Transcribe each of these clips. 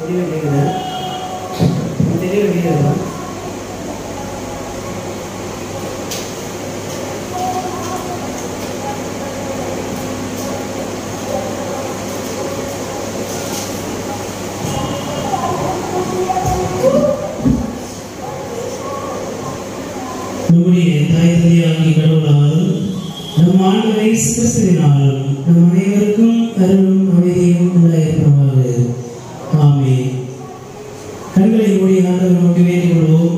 தெளிவாக கேட்குதா தெளிவாக கேட்குதா நம்முடைய தாய் தந்தையாகிய கடவுளால் நம் ஆண்டவரை கிறிஸ்துவினால் நம் அனைவருக்கும் அருளும் அமைதியும் உண்டாயிருப்பதாக ஆமே கண்களை மூடி ஆண்டவர் நோக்கி வேண்டிக் கொள்வோம்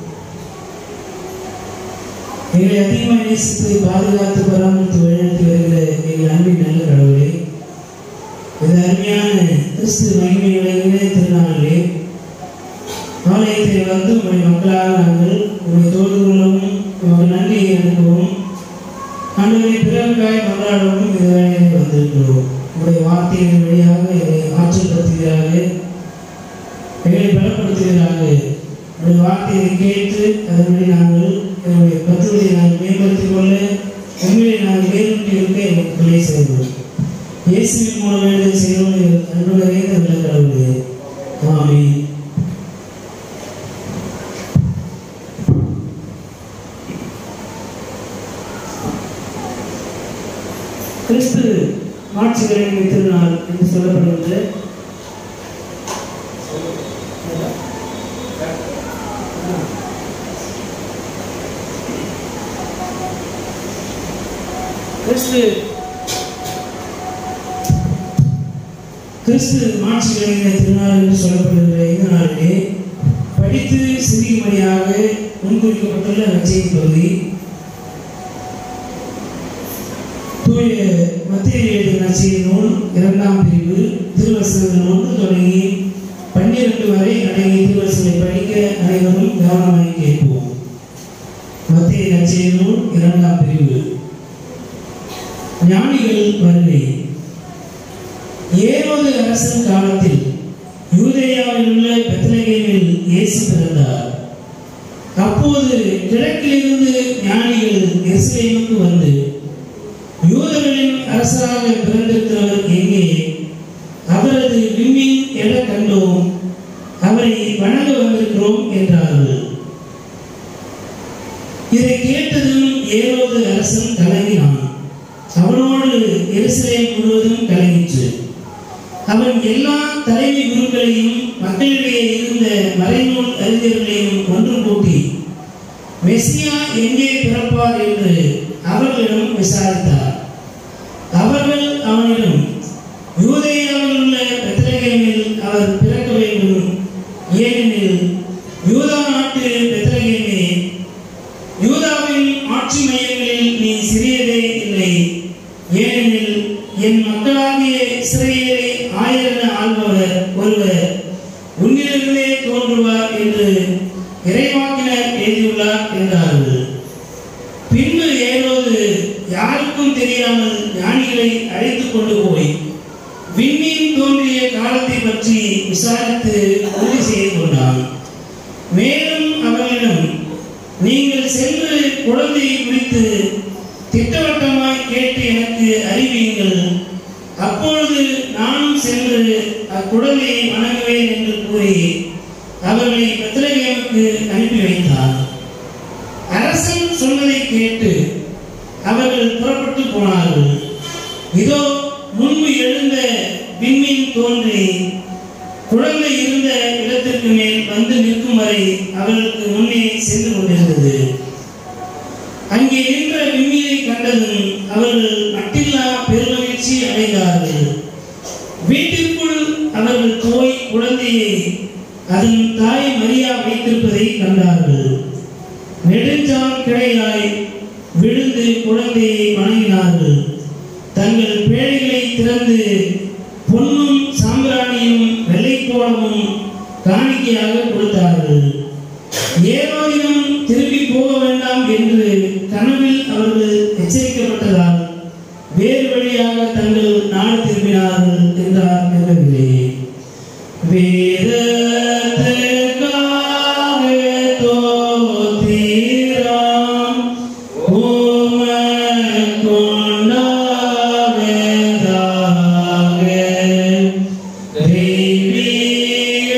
எங்களை அதிகமாக நேசித்து பாதுகாத்து பராமரித்து வழிநடத்தி வருகிற எங்கள் அன்பின் நல்ல கடவுளே இந்த அருமையான கிறிஸ்து மகிமை விளங்குகிற திருநாளிலே ஆலயத்தை வந்து உங்களுடைய மக்களாக நாங்கள் உங்களுடைய தோல்வி கொள்ளவும் உங்கள் நன்றியை அனுப்பவும் ஆண்டவரை பிறருக்காய் கொண்டாடவும் இந்த வேலையை வந்திருக்கிறோம் உங்களுடைய வார்த்தையின் வழியாக எங்களை ஆற்றல் படுத்துகிறாக எங்களை பலப்படுத்துகிறாங்க உங்களுடைய வார்த்தையை கேட்டு அதன்படி நாங்கள் எங்களுடைய பற்றுவதை நாங்கள் மேம்படுத்திக் கொள்ள உண்மையை நாங்கள் மேற்கொண்டு இருக்க எங்களுக்கு பிள்ளை செய்வோம் இயேசுவின் மூலம் வேண்டிய செய்வோம் அன்புடைய நல்ல கடவுளே ஆமீன் கிறிஸ்து மாட்சிகளின் திருநாள் என்று சொல்லப்படுகிறது கிறிஸ்து கிறிஸ்து மாட்சிகளின் திருநாள் என்று சொல்லப்படுகிற இந்த நாளிலே படித்து சிறியும்படியாக முன்குறிக்கப்பட்டுள்ள நற்செய்தி பகுதி தூய மத்திய எழுதிய நற்செய்தி நூல் இரண்டாம் பிரிவு திருவசனங்கள் ஒன்று தொடங்கி பன்னிரண்டு வரை அடங்கிய திருவசனை படிக்க அனைவரும் கவனமாக கேட்போம் மத்திய நற்செய்தி நூல் இரண்டாம் பிரிவு ஞானிகள் வருகை ஏரோது அரசன் காலத்தில் யூதேயாவில் உள்ள பெத்லகேமில் இயேசு பிறந்தார் அப்போது கிழக்கிலிருந்து ஞானிகள் எருசலேமுக்கு வந்து யூதர்களின் அரசராக பிறந்திருக்கிறவர் எங்கே அவரது விண்ணின் எட கண்டோம் அவரை வணங்க வந்திருக்கிறோம் என்றார்கள் இதை கேட்டதும் ஏரோது அரசன் கலங்கினான் அவனோடு எருசலேம் முழுவதும் கலங்கிற்று அவன் எல்லா தலைமை குருக்களையும் மக்களிடையே இருந்த மறைநூல் அறிஞர்களையும் ஒன்று கூட்டி மெஸ்ஸியா எங்கே பிறப்பார் என்று அவர்களிடம் விசாரித்தார் அவர்கள் அவனிடம் யூதேயாவில் உள்ள பெத்லகேமில் அவர் பிறக்க வேண்டும் ஏனெனில் யூதா நாட்டு பெத்லகேமே யூதாவின் ஆட்சி மையங்களில் நீ சிறியதே இல்லை ஏனெனில் என் மக்களாகிய இஸ்ரேலை ஆயிரம் ஆள்பவர் ஒருவர் உன்னிலிருந்தே தோன்றுவார் என்று இறைவாக்கினர் எழுதியுள்ளார் என்றார்கள் பின்பு ஏரோது யாருக்கும் தெரியாமல் ஞானிகளை அழைத்துக் கொண்டு போய் விண்மீன் தோன்றிய காலத்தை பற்றி விசாரித்து உறுதி செய்து கொண்டான் மேலும் அவர்களிடம் நீங்கள் சென்று குழந்தையை குறித்து திட்டவட்டமாய் கேட்டு எனக்கு அறிவியுங்கள் அப்பொழுது நானும் சென்று அக்குழந்தையை வணங்குவேன் என்று கூறி அவர்களை பெத்லகேமுக்கு அனுப்பி வைத்தார் அரசன் சொன்னதை கேட்டு அவர்கள் புறப்பட்டு போனார்கள் இதோ முன்பு எழுந்த விண்மீன் தோன்றி குழந்தை இருந்த இடத்திற்கு மேல் வந்து நிற்கும் வரை அவர்களுக்கு முன்னே சென்று கொண்டிருந்தது அங்கே நின்ற விண்மீனை கண்டதும் அவர்கள் மட்டில்லா பெருமகிழ்ச்சி அடைந்தார்கள் வீட்டிற்குள் அவர்கள் போய் குழந்தையை அதன் தாய் மரியா வைத்திருப்பதை கண்டார்கள் நெடுஞ்சான் கிளையாய் விழுந்து குழந்தையை வணங்கினார்கள் தங்கள் பேழைகளை திறந்து பொன்னும் சாம்பிராணியும் வெள்ளைக்கோளமும் காணிக்கையாக கொடுத்தார்கள் ஏரோதினம் திரும்பி போக வேண்டாம் என்று கனவில் அவர்கள் எச்சரிக்கப்பட்டதால் வேறு வழியாக தங்கள் நாடு திரும்பினார்கள் என்றார் நிலவிலே வேதத்திற்காக தோத்திரம் உமக்கொண்டாவதாக தெய்வீக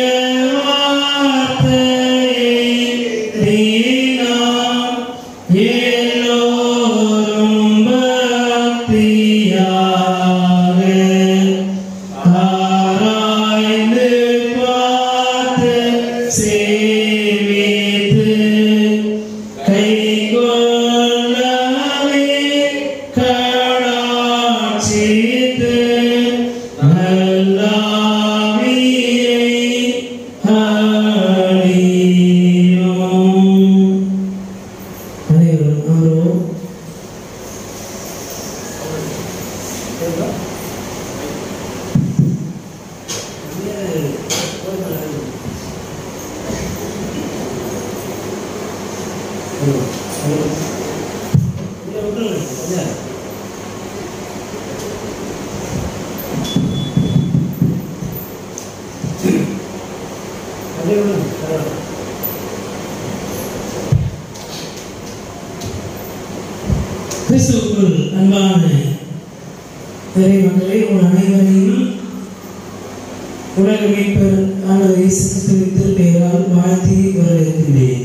அன்பான இறை மக்களை உங்கள் அனைவரையும் உலக மீட்பர் ஆனவர் இயேசு கிறிஸ்துவின் திருப்பெயரால் வாழ்த்தி வரவேற்கின்றேன்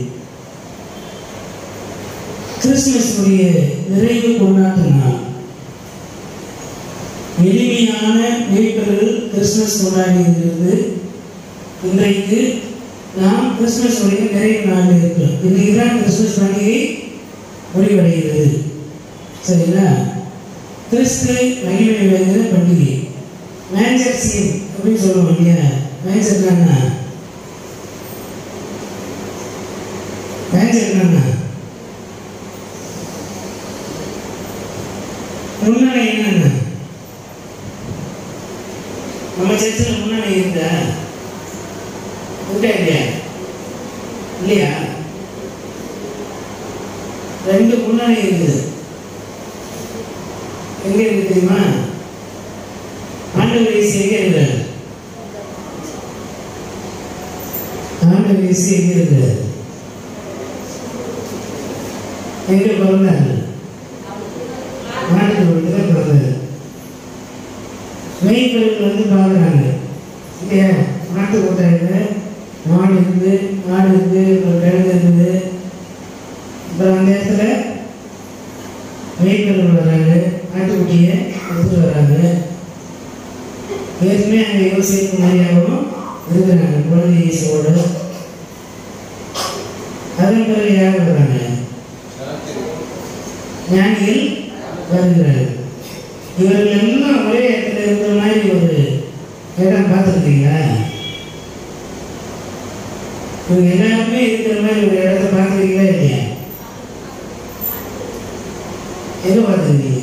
கிறிஸ்துமஸுடைய நிறைவு கொண்டாட்ட நாள் எளிமையான மீட்பர்கள் கிறிஸ்துமஸ் கொண்டாடியிருந்து இன்றைக்கு நாம் கிறிஸ்துமஸ் உடைய நிறைவு நாளில் இருக்கிறோம் இன்னைக்கு தான் கிறிஸ்துமஸ் பண்டிகை முடிவடைகிறது சரிங்களா கிறிஸ்து மகிமை விளைந்த பண்டிகை மேஞ்சர் சீன் அப்படின்னு சொல்லுவோம் இல்லையா மேஞ்சர் என்ன மேஞ்சர் என்ன முன்னணி என்னென்ன நம்ம சர்ச்சில் முன்னணி இருந்தா உண்டா இல்லையா இல்லையா ரெண்டு முன்னணி இருக்குது எங்க இருக்கு தெரியுமா ஆண்டவர் இயேசு எங்க இருக்கிறார் ஆண்டவர் இயேசு எங்க இருக்கிறார் எங்க பிறந்தார் மாட்டு வீட்டில் பிறந்தார் மெய்ப்பொருள் வந்து பார்க்குறாங்க இல்லையா மாட்டு கொட்டாயில் மாடு இருக்குது மாடு இருக்குது அப்புறம் கிழங்கு இருக்குது அப்புறம் அந்த இடத்துல மெய்ப்பொருள் வராங்க ஆட்டுக்குட்டியை எடுத்துட்டு வராங்க ஏற்கனவே அங்கே யோசிப்பு மாதிரியாகவும் இருக்கிறாங்க குழந்தை இயேசுவோட அதன் பிறகு யார் வர்றாங்க ஞானிகள் வருகிறார்கள் இவர்கள் எல்லாம் ஒரே இடத்துல இருக்கிற மாதிரி ஒரு இடம் பார்த்துருக்கீங்களா இவங்க எல்லாருமே இருக்கிற மாதிரி ஒரு இடத்த பார்த்துருக்கீங்களா இல்லையா எங்க பார்த்துருக்கீங்க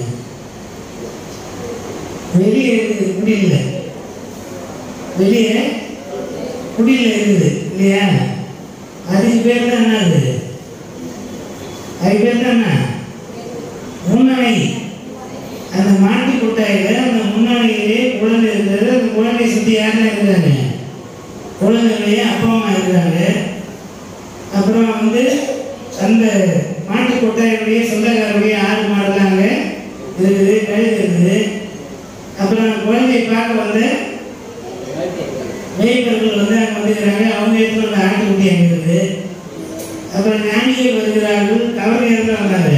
வெளியே இருக்குது குடியில் வெளியே குடியில் இருக்குது இல்லையா அதுக்கு பேர் தான் என்னது அதுக்கு பேர் தான் என்ன முன்னணை அந்த மாட்டு கொட்டாயில் அந்த முன்னணியிலே குழந்தை இருந்தது அந்த குழந்தைய சுற்றி யாருன்னா இருக்கிறாங்க குழந்தைகளையே அப்பா அம்மா இருக்கிறாங்க அப்புறம் வந்து அந்த மாட்டு கொட்டாயுடைய சொந்தக்காரருடைய ஆடு மாடுலாம் அங்கே இருக்குது கழுது இருக்குது அப்புறம் அந்த குழந்தையை பார்க்க வந்த மேய்ப்பர்கள் வந்து அங்கே வந்துக்கிறாங்க அவங்க எடுத்து வந்த ஆட்டுக்குட்டி அங்கே இருக்குது அப்புறம் ஞானிகள் வருகிறார்கள் அவங்க எதில் வந்தாங்க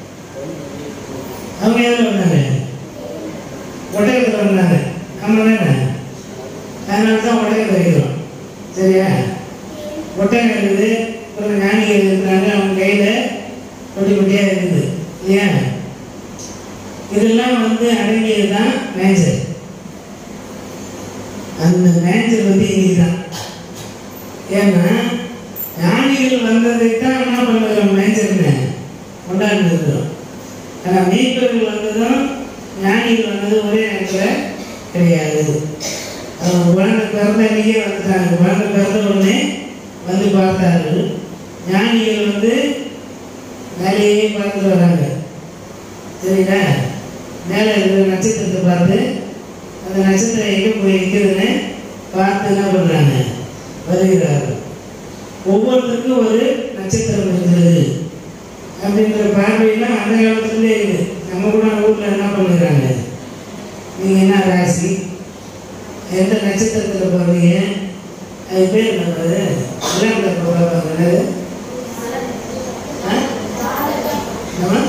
அவங்க எதில் வந்தாங்க ஒட்டகத்தில் வந்தாங்க நம்ம தானே அதனால தான் ஒட்டகத்தை வைக்கிறோம் சரியா ஒட்டகம் இருக்குது அப்புறம் ஞானிகள் இருக்கிறாங்க அவங்க கையில் கொட்டி கொட்டியாக இருக்குது இல்லையா இதெல்லாம் வந்து அடங்கியது தான் மேஞ்சர் அந்த மேஞ்சர் வந்து இன்னைக்கு தான் ஏன்னா ஞானிகள் வந்ததை தான் என்ன பண்ணுறோம் மேஞ்சர்னு கொண்டாடி இருக்கிறோம் ஆனால் மீட்பர்கள் வந்ததும் ஞானிகள் வந்தது ஒரே நேரத்தில் கிடையாது அவங்க குழந்தை பிறந்த அன்னைக்கே வந்துட்டாங்க குழந்தை பிறந்த உடனே வந்து பார்த்தார்கள் ஞானிகள் வந்து மேலேயே பார்த்துட்டு வராங்க சரிங்களா மேலே இருக்கிற நட்சத்திரத்தை பார்த்து அந்த நட்சத்திரம் எங்கே போய் நிற்குதுன்னு பார்த்து என்ன பண்ணுறாங்க வருகிறார்கள் ஒவ்வொருத்தருக்கும் ஒரு நட்சத்திரம் இருக்கிறது அப்படின்ற பார்வையெல்லாம் அந்த காலத்துலேயே இருக்குது நம்ம கூட ஊரில் என்ன பண்ணுறாங்க நீங்கள் என்ன ராசி எந்த நட்சத்திரத்தில் போகிறீங்க அது பேர் என்னது இளம்பில் போகிறாங்க நம்ம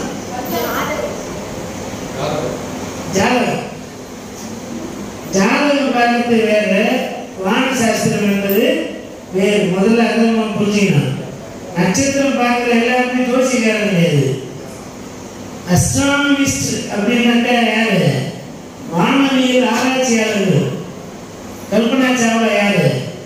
ஜாதகம் ஜாதகம் பார்க்கறது வேற வான சாஸ்திரம் என்பது வேறு முதல்ல அதை நம்ம புரிஞ்சுக்கணும் நட்சத்திரம் பார்க்குற எல்லாருமே ஜோசிக்காரன் கிடையாது அஸ்ட்ரானமிஸ்ட் அப்படின்னாக்கா யாரு வானவியல் ஆராய்ச்சியாளர்கள் கல்பனா சாவ்லா யாரு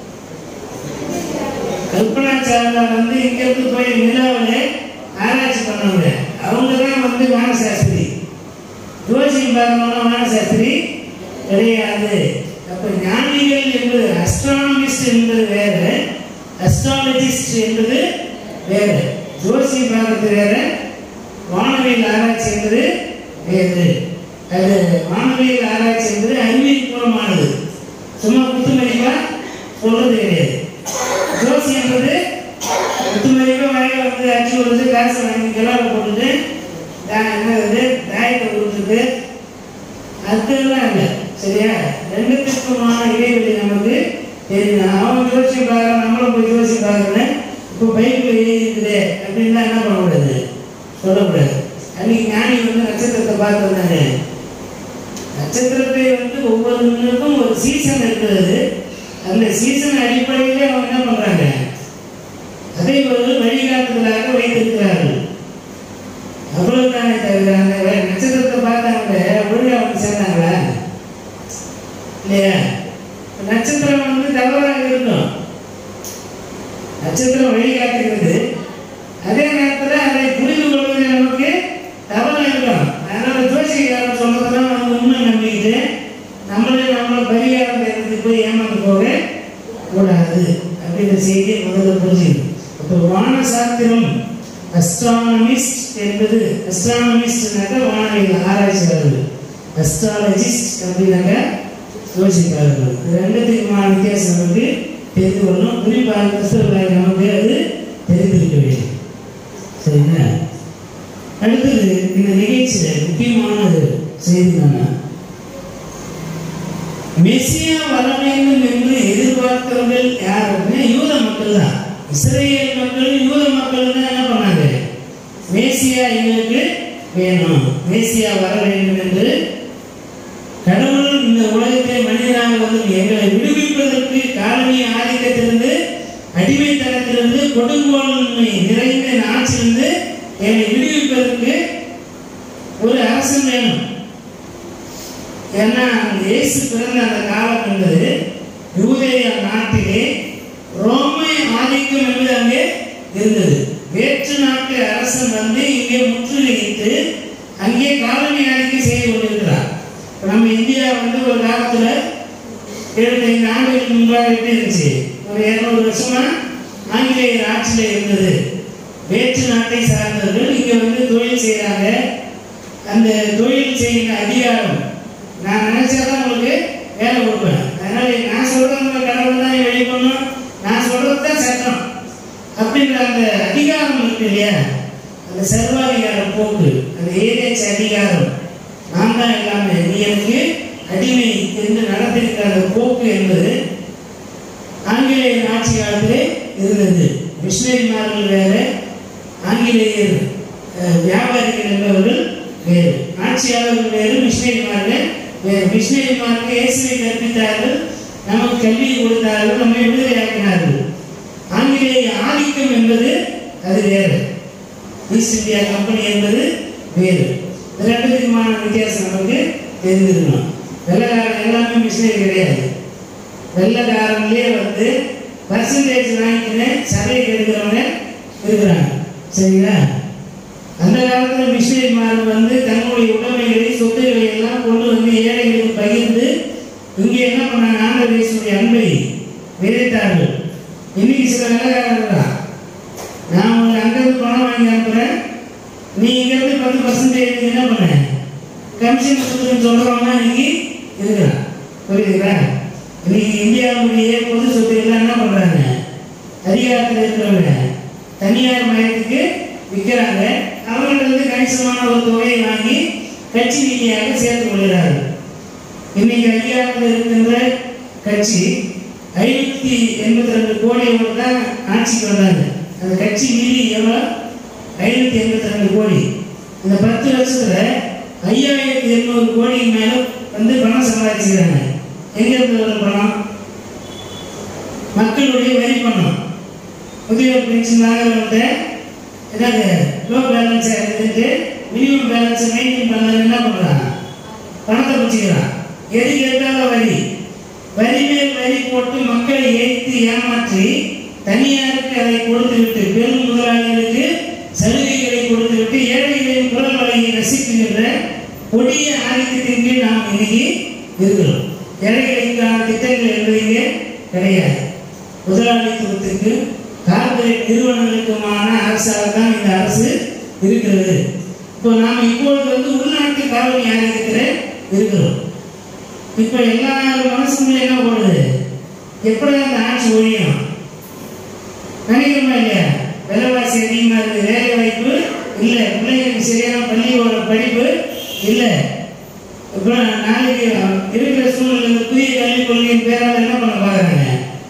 கல்பனா சாவ்லா வந்து இங்கிருந்து போய் நிலாவில் ஆராய்ச்சி பண்ணவங்க அவங்க தான் வந்து வானசாஸ்திரி ஜோசியம் பார்க்கணும்னா வானசாஸ்திரி கிடையாது அப்ப ஞானிகள் என்பது அஸ்ட்ரானமிஸ்ட் என்பது வேற அஸ்ட்ராலஜிஸ்ட் என்பது வேற ஜோசியம் பார்க்கறது வேற வானவியல் ஆராய்ச்சி என்பது வேறு அது வானவியல் ஆராய்ச்சி என்பது அறிவியல் பூர்வமானது சும்மா குத்துமதிப்பா சொல்றது கிடையாது ஜோசியம் என்பது குத்துமதிப்பா வயல வந்து அச்சு விடுறது காசு வாங்கி கிளாவில் போட்டுட்டு தா- என்னது தாயத்தை கொடுத்து அர்த்தம்லாம் இல்லை சரியா ரெண்டுத்துக்குமான இடைவெளி நமக்கு தெரியும் அவன் ஜோசி பார்க்குறான் நம்மளும் போய் ஜோசி பார்க்குறேன் இப்போ பைக்கில் ஏறி இருக்குது அப்படின்னா என்ன பண்ணக்கூடாது சொல்லக்கூடாது அன்னைக்கு ஞானி வந்து நட்சத்திரத்தை பார்த்து வந்தாங்க நட்சத்திரத்தை வந்து ஒவ்வொருவருக்கும் ஒரு சீசன் இருக்கிறது அந்த சீசன் அடிப்படையில் அவங்க என்ன பண்றாங்க அதை ஒரு வழிகாட்டுதலாக வைத்திருக்கிறார்கள் அவ்வளவுதானே தவிர அந்த வே- நட்சத்திரத்தை பார்த்தாங்க ஒழுங்கா வந்து சேர்ந்தாங்களா இல்லையா நட்சத்திரம் வந்து தவறாக இருக்கும் நட்சத்திரம் வழிகாட்டுகிறது அதே நேரத்தில் அதை புரிந்து கொள்வது நமக்கு தவறு இருக்கும் அதனால ஜோசிகாரன் சொல்றதெல்லாம் நம்ம உண்மை நம்பிக்கிட்டு நம்மளே நம்மளை பரிகாரம் எடுத்து போய் ஏமாந்து போக கூடாது அப்படின்ற செய்தியை முதல்ல புரிஞ்சுக்கணும் அப்போ வான சாஸ்திரம் அஸ்ட்ரானமிஸ்ட் என்பது அஸ்ட்ரானமிஸ்ட்னாக்க வானவியல் ஆராய்ச்சியாளர்கள் அஸ்ட்ராலஜிஸ்ட் அப்படின்னாக்க யோசிப்பார்கள் இது ரெண்டுத்துக்குமான வித்தியாசம் நமக்கு தெரிந்து கொள்ளணும் குறிப்பாக கிறிஸ்தவர்களாக நமக்கு அது தெரிந்திருக்க வேண்டும் சரிங்களா அடுத்தது இந்த நிகழ்ச்சியில் முக்கியமான ஒரு செய்தி என்னன்னா மெஸ்ஸியா வர வேண்டும் என்று எதிர்பார்த்தவர்கள் யார் அப்படின்னா யூத மக்கள் தான் இஸ்ரேல் மக்கள் யூத மக்கள் தான் என்ன பண்ணாங்க மேசியா எங்களுக்கு வேணும் மேசியா வர வேண்டும் என்று கடவுள் இந்த உலகத்தை மனிதனாக வந்து எங்களை விடுவிப்பதற்கு காலனி ஆதிக்கத்திலிருந்து அடிமைத்தனத்திலிருந்து கொடுங்கோன்மை நிறைந்த இந்த ஆட்சியிலிருந்து என்னை விடுவிப்பதற்கு ஒரு அரசன் வேணும் ஏன்னா அந்த இயேசு பிறந்த அந்த காலம் என்பது யூதேய நாட்டிலே ரோமை ஆதிக்கம் என்பது அங்கே இருந்தது வேற்று நாட்டு அரசன் வந்து இங்கே முற்றுகையிட்டு அங்கே காலனி ஆதிக்கம் செய்து கொண்டிருக்கிறார் இப்ப நம்ம இந்தியா வந்து ஒரு காலத்துல எழுபத்தைந்து ஆண்டுகளுக்கு முன்பாக எப்படி இருந்துச்சு ஒரு இருநூறு வருஷமா ஆங்கிலேயர் ஆட்சியில் இருந்தது வேற்று நாட்டை சார்ந்தவர்கள் இங்க வந்து தொழில் செய்கிறாங்க அந்த தொழில் செய்கிற அதிகாரம் நான் நினைச்சாதான் உங்களுக்கு வேலை கொடுப்பேன் அதனால நான் சொல்றது நம்ம கடவுள் தான் வெளி பண்ணும் நான் சொல்றது தான் சட்டம் அப்படின்ற அந்த அதிகாரம் இருக்கு இல்லையா அந்த சர்வாதிகார போக்கு அந்த ஏதேச்ச அதிகாரம் நான் தான் எல்லாமே நீ எனக்கு அடிமை என்று நடத்திருக்கிற அந்த போக்கு என்பது ஆங்கிலேயர் ஆட்சி காலத்திலே இருந்தது மிஷினரிமார்கள் வேறு ஆங்கிலேயர் அஹ், வியாபாரிகள் என்பவர்கள் வேறு ஆட்சியாளர்கள் வேறு மிஷினரிமார்கள் வேறு மிஷினரிமாருக்கு இயேசுவை கற்பித்தார்கள் நமக்கு கல்வி கொடுத்தார்கள் நம்மை விடுதலையாக்கினார்கள் ஆங்கிலேய ஆதிக்கம் என்பது அது வேறு ஈஸ்ட் இந்தியா கம்பெனி என்பது வேறு இது ரெண்டுத்துக்குமான வித்தியாசம் நமக்கு தெரிஞ்சிருக்கணும் வெள்ளக்காரன் எல்லாமே மிஷினரி கிடையாது வெள்ளக்காரன்லேயே வந்து பர்சன்டேஜ் வாங்கிக்கின்னு சபையை கெடுக்கிறவங்க இருக்கிறாங்க சரிங்களா அந்த காலத்தில் மிஷினரிமார்கள் வந்து தங்களுடைய உடைமைகளை சொத்துக்களை எல்லாம் கொண்டு வந்து ஏழைகளுக்கு பகிர்ந்து இங்கே என்ன பண்ணாங்க ஆந்திர தேசனுடைய அன்பை விதைத்தார்கள் இன்னைக்கு சில வெள்ளக்காரர்கள் தான் நான் உனக்கு அங்கிருந்து பணம் வாங்கி அனுப்புறேன் நீ இங்கிருந்து பத்து பர்சன்டேஜ் என்ன பண்ண கமிஷன் கொடுத்துன்னு சொல்றவங்க இன்னைக்கு இருக்கிறான் புரியுதுங்களா இன்னைக்கு இந்தியாவுடைய பொது சொத்து எல்லாம் என்ன பண்றாங்க அதிகாரத்தில் இருக்கிறவங்க தனியார் மையத்துக்கு விற்கிறாங்க அவங்களிருந்து கணிசமான ஒரு தொகையை வாங்கி கட்சி நிதியாக சேர்த்து கொள்கிறார்கள் இன்னைக்கு அதிகாரத்தில் இருக்கின்ற கட்சி ஐநூத்தி எண்பத்தி ரெண்டு கோடியோடு தான் ஆட்சிக்கு வந்தாங்க அந்த கட்சி நிதி எவ்வளோ ஐநூத்தி எண்பத்தி ரெண்டு கோடி இந்த பத்து வருஷத்துல ஐயாயிரத்தி எண்ணூறு கோடிக்கு மேல வந்து பணம் சம்பாதிச்சுக்கிறாங்க எங்க இருந்து வரும் பணம் மக்களுடைய வரி பணம் முதியோர் பென்ஷன் வாங்குறவங்க ஏதாவது லோ பேலன்ஸ் எடுத்துட்டு மினிமம் பேலன்ஸ் மெயின்டைன் பண்ண என்ன பண்றாங்க பணத்தை பிடிச்சிக்கிறான் எதுக்கு எடுத்தாலும் வரி வரி மேல் வரி போட்டு மக்களை ஏற்றி ஏமாற்றி தனியாருக்கு அதை கொடுத்துவிட்டு பெரும் முதலாளிகளுக்கு சலுகைகளை கொடுத்துவிட்டு ஏழைகளின் குரல் வலையை ரசிக்கின்ற கொடிய ஆதிக்கத்தின் கீழ் நாம் இன்னைக்கு இருக்கிறோம் ஏழைகளுக்கான திட்டங்கள் என்பதே கிடையாது முதலாளித்துவத்திற்கு கார்ப்பரேட் நிறுவனங்களுக்குமான அரசாக தான் இந்த அரசு இருக்கிறது இப்போ நாம் இப்பொழுது வந்து உள்நாட்டு காவலி ஆதிக்கத்தில் இருக்கிறோம் இப்போ எல்லா மனசுமே என்ன போடுது எப்படி அந்த ஆட்சி ஒழியும் நினைக்கிறோமா இல்லையா விலைவாசி அதிகமாக இருக்குது வேலை வாய்ப்பு இல்லை பிள்ளைங்களுக்கு சரியான பள்ளியோட படிப்பு இல்லை இப்போ நாளைக்கு இருக்கிற சூழ்நிலை புதிய கல்விக் கொள்கையின் பேரால் என்ன பண்ண பார்க்குறாங்க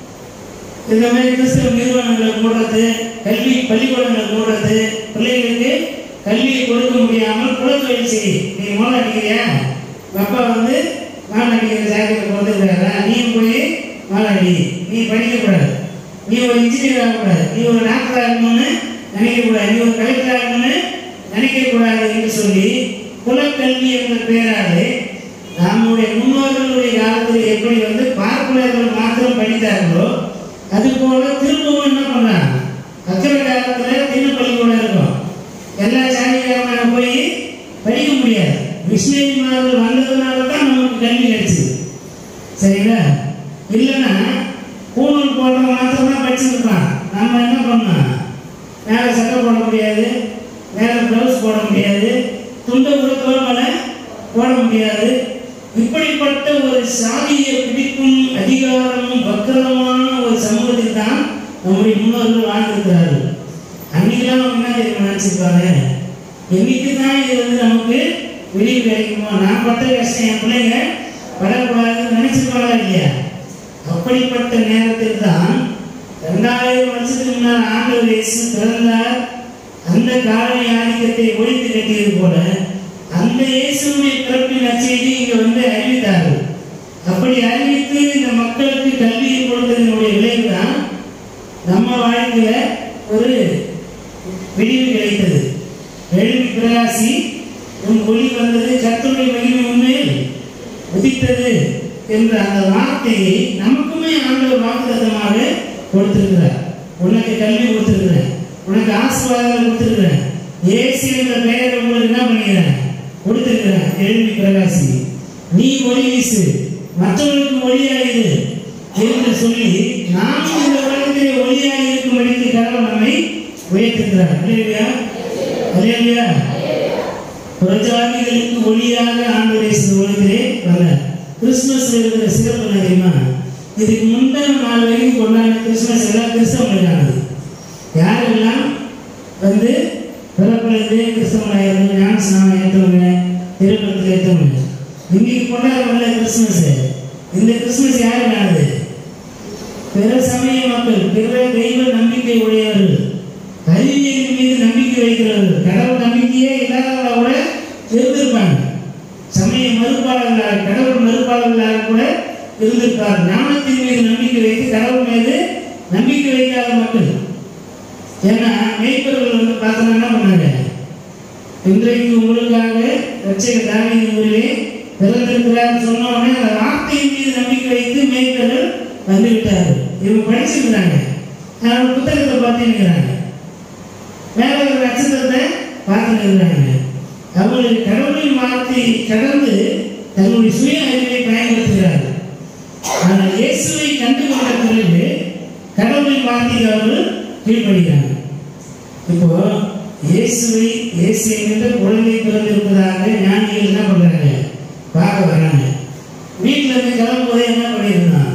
இந்த மாதிரி கிறிஸ்தவ நிறுவனங்களை மூடுறது கல்வி பள்ளிக்கூடங்களை மூடுறது பிள்ளைகளுக்கு கல்வியை கொடுக்க முடியாமல் குலத்தொழில் செய் நீ மோளம் அடிக்கிறியா உங்க அப்பா வந்து மாலை அடிக்கிற ஜாக்கெட்டை போட்டுக்கிறாரா நீ போய் மாலை அடி நீ படிக்கக்கூடாது நீ ஒரு இன்ஜினியர் ஆகக்கூடாது நீ ஒரு டாக்டர் ஆகணும்னு நினைக்கக்கூடாது நீ ஒரு கலெக்டர் ஆகணும்னு நினைக்கக்கூடாது என்று சொல்லி குலக்கல்வி என்ற பெயராலே நம்முடைய முன்னோர்களுடைய காலத்தில் எப்படி வந்து பார்ப்பனர்கள் மாத்திரம் படித்தார்களோ அது போல திரும்பவும் என்ன பண்றாங்க அக்கறை காலத்துல தின பள்ளிக்கூடம் இருக்கும் எல்லா சாதிக்காரங்க போய் படிக்க முடியாது மிஷினரிமார்கள் வந்ததுனால தான் நமக்கு கல்வி கிடைச்சது சரிங்களா இல்லைன்னா பூணூல் போடுறவங்க மாத்திரம் தான் படிச்சிருப்பான் நம்ம என்ன பண்ணோம் மேலே சட்டை போட முடியாது மேலே ப்ளவுஸ் போட முடியாது துண்டை கூட தோல் மேலே போட முடியாது இப்படிப்பட்ட ஒரு சாதிய பிடிப்பும் அதிகாரமும் வக்கரமான ஒரு சமூகத்தில் தான் நம்முடைய முன்னோர்கள் வாழ்ந்திருக்கிறார்கள் அன்னைக்கெல்லாம் அவங்க என்ன தெரியுமா நினச்சிருப்பாங்க என்னைக்கு தான் இது வந்து நமக்கு வெளியே கிடைக்குமோ நான் பட்ட கஷ்டம் என் பிள்ளைங்க படக்கூடாதுன்னு நினைச்சிருப்பாங்களா இல்லையா அப்படிப்பட்ட நேரத்தில் தான் ரெண்டாயிரம் வருஷத்துக்கு முன்னால் ஆண்டவர் இயேசு பிறந்தார் அந்த காலனி ஆதிக்கத்தை ஒழித்து கட்டியது போல அந்த இயேசுடைய பிறப்பின் நற்செய்தி இங்க வந்து அறிவித்தார்கள் அப்படி அறிவித்து இந்த மக்களுக்கு கல்வியை கொடுத்ததனுடைய விளைவு தான் நம்ம வாழ்க்கையில ஒரு விடிவு கிடைத்தது எழுதி பிரகாசி உன் ஒளி வந்தது கர்த்தருடைய மகிமை உண்மையில் உதித்தது என்ற அந்த வார்த்தையை நமக்குமே ஆண்டவர் வாக்குத்தத்தமாக கொடுத்திருக்கிறார் உனக்கு கல்வி கொடுத்திருக்கிறேன் உனக்கு ஆசீர்வாதங்கள் கொடுத்திருக்கிறேன் ஏசி என்ற பெயரை உங்களுக்கு என்ன பண்ணிக்கிறேன் கொடுத்திருக்கிறேன் எழுதி பிரகாசி நீ ஒளி வீசு மற்றவர்களுக்கு ஒளியாயிரு என்று சொல்லி நாம் இந்த உலகத்திலே ஒளியாக இருக்கும்படிக்கு கடவுள் நம்மை உயர்த்துகிறார் இல்லையா இல்லையா புறஜாதிகளுக்கு ஒளியாக ஆண்டவரை இந்த உலகத்திலே வந்தார் கிறிஸ்துமஸ் இருக்கிற சிறப்பு என்ன தெரியுமா இதுக்கு முந்தின நாள் வரைக்கும் கொண்டாடின கிறிஸ்துமஸ் எல்லாம் கிறிஸ்தவங்களுக்கானது யாரெல்லாம் வந்து பிறப்பிலிருந்து கிறிஸ்தவங்களாக ஞான ஸ்நானம் ஏற்றவங்க திருப்பத்தில் ஏற்றவங்க இன்னைக்கு கொண்டாடுறவங்கள கிறிஸ்துமஸ் இந்த கிறிஸ்துமஸ் யாருக்கானது பிற சமய மக்கள் பிற தெய்வ நம்பிக்கை உடையவர்கள் அறிவியலின் மீது நம்பிக்கை வைக்கிறவர்கள் கடவுள் நம்பிக்கையே இல்லாதவங்கள கூட இருந்திருப்பாங்க சமய மறுப்பாளர்களாக கடவுள் மறுப்பாளர்களாக கூட இருந்திருப்பார் ஞானத்தின் மீது நம்பிக்கை வைத்து கடவுள் மீது நம்பிக்கை வைக்காத மக்கள் ஏன்னா மேய்ப்பர்கள் வந்து பார்த்தோம்னா என்ன பண்ணாங்க இன்றைக்கு உங்களுக்காக ரட்சக தாவின் ஊரிலே பிறந்திருக்கிறார் சொன்ன உடனே அந்த வார்த்தையின் மீது நம்பிக்கை வைத்து மேய்ப்பர்கள் வந்து விட்டார்கள் இவங்க படிச்சிருக்கிறாங்க அவங்க புத்தகத்தை பார்த்துக்கிறாங்க மேல ஒரு நட்சத்திரத்தை பார்த்துக்கிறாங்க அவங்களுக்கு கடவுளின் வார்த்தை கடந்து தன்னுடைய சுய அறிவை பயன்படுத்துகிறார்கள் ஆனால் இயேசுவை கண்டு கொண்ட பிறகு கடவுளின் வார்த்தைக்கு அவர்கள் கீழ்ப்படுகிறாங்க இப்போ இயேசுவை இயேசு என்கின்ற குழந்தை பிறந்திருப்பதாக ஞானிகள் என்ன பண்றாங்க பார்க்க வராங்க வீட்டில் இருந்து கிளம்பும்போதே என்ன பண்ணியிருந்தான்